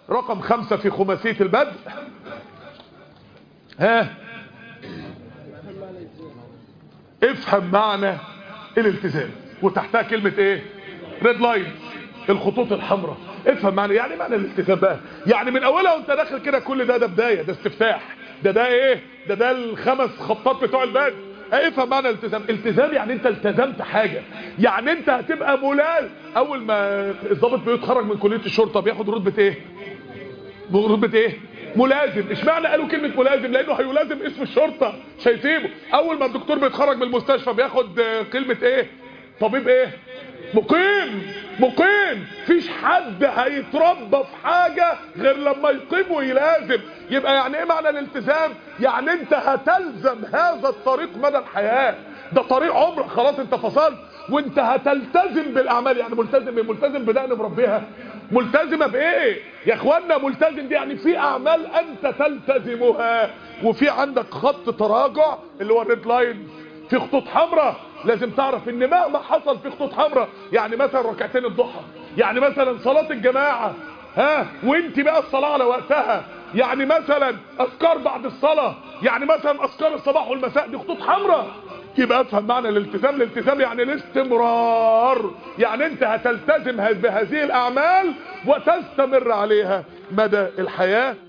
رقم خمسة في خماسية البدء ها افهم معنى الالتزام وتحتها كلمة ايه ريد لاين الخطوط الحمراء افهم معنى يعني معنى الالتزام بقى يعني من اولها وانت داخل كده كل ده ده بداية ده استفتاح ده ده ايه ده ده الخمس خطات بتوع البدء افهم معنى الالتزام التزام يعني انت التزمت حاجة يعني انت هتبقى ملال اول ما الضابط بيتخرج من كلية الشرطة بياخد رتبة ايه رتبة ايه ملازم اشمعنى قالوا كلمة ملازم لانه هيلازم اسم الشرطة مش هيسيبه اول ما الدكتور بيتخرج من المستشفى بياخد كلمة ايه طبيب ايه مقيم مقيم فيش حد هيتربى في حاجة غير لما يقيم ويلازم يبقى يعني ايه معنى الالتزام يعني انت هتلزم هذا الطريق مدى الحياة ده طريق عمرك خلاص انت فصلت وانت هتلتزم بالاعمال يعني ملتزم ايه ملتزم بدأنا بربها ملتزمة بايه يا اخوانا ملتزم دي يعني في اعمال انت تلتزمها وفي عندك خط تراجع اللي هو الريد لاين في خطوط حمراء لازم تعرف ان مهما حصل في خطوط حمراء يعني مثلا ركعتين الضحى يعني مثلا صلاة الجماعة ها وانت بقى الصلاة على وقتها يعني مثلا اذكار بعد الصلاة يعني مثلا اذكار الصباح والمساء دي خطوط حمراء يبقى افهم معنى الالتزام الالتزام يعني الاستمرار يعني انت هتلتزم بهذه الاعمال وتستمر عليها مدى الحياة